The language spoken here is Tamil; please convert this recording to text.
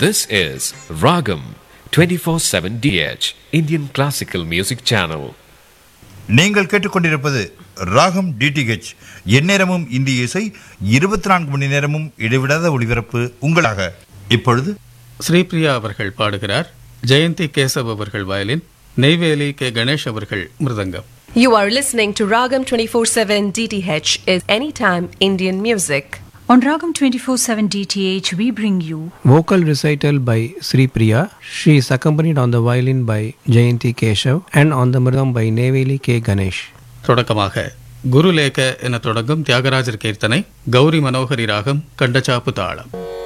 This is Ragam 24/7 DH Indian Classical Music Channel. நீங்கள் கேட்டுக்கொண்டிருப்பது ராகம் டிடிஹெச் எந்நேரமும் இந்திய இசை இருபத்தி நான்கு மணி நேரமும் இடைவிடாத ஒளிபரப்பு உங்களாக இப்பொழுது ஸ்ரீபிரியா அவர்கள் பாடுகிறார் ஜெயந்தி கேசவ் அவர்கள் வயலின் நெய்வேலி கே கணேஷ் அவர்கள் மிருதங்கம் You are listening to Ragam 24/7 DTH is anytime Indian music. On Ragam 24/7 DTH, we bring you Vocal recital by Sri Priya. She is accompanied on the violin by Jayanti Keshav and on the mridam by Neveli K. Ganesh. தொடக்கமாக குருலேக என தொடங்கும் தியாகராஜர் கீர்த்தனை கௌரி மனோகரி ராகம் கண்டச்சாப்பு தாளம்